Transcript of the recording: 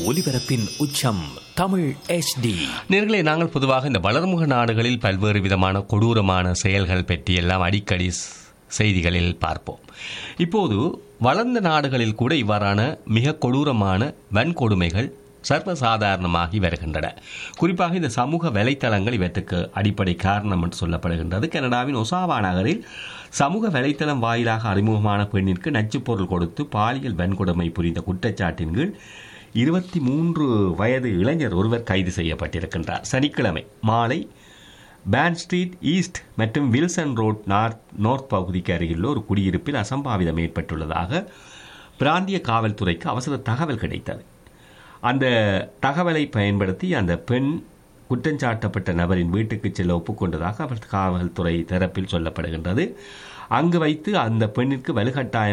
ஒலிபரப்பின் உச்சம் தமிழ் HD நேர்களே நாங்கள் பொதுவாக இந்த வளர்முக நாடுகளில் பல்வேறு விதமான கொடூரமான செயல்கள் பற்றியெல்லாம் அடிக்கடி ஸ்- செய்திகளில் பார்ப்போம் இப்போது வளர்ந்த நாடுகளில் கூட இவ்வாறான மிக கொடூரமான வன்கொடுமைகள் சர்வசாதாரணமாகி வருகின்றன குறிப்பாக இந்த சமூக வலைத்தளங்கள் இவற்றுக்கு அடிப்படை காரணம் என்று சொல்லப்படுகின்றது கனடாவின் ஒசாவா நகரில் சமூக வலைத்தளம் வாயிலாக அறிமுகமான பெண்ணிற்கு நச்சுப் பொருள் கொடுத்து பாலியல் வன்கொடுமை புரிந்த குற்றச்சாட்டின் கீழ் இருபத்தி மூன்று வயது இளைஞர் ஒருவர் கைது செய்யப்பட்டிருக்கின்றார் சனிக்கிழமை மாலை பேன் ஸ்ட்ரீட் ஈஸ்ட் மற்றும் வில்சன் ரோட் நார்த் நோர்த் பகுதிக்கு அருகில் ஒரு குடியிருப்பில் அசம்பாவிதம் ஏற்பட்டுள்ளதாக பிராந்திய காவல்துறைக்கு அவசர தகவல் கிடைத்தது அந்த தகவலை பயன்படுத்தி அந்த பெண் குற்றஞ்சாட்டப்பட்ட நபரின் வீட்டுக்கு செல்ல ஒப்புக்கொண்டதாக அவர் காவல்துறை தரப்பில் சொல்லப்படுகின்றது அங்கு வைத்து அந்த பெண்ணிற்கு வலுக்கட்டாயம்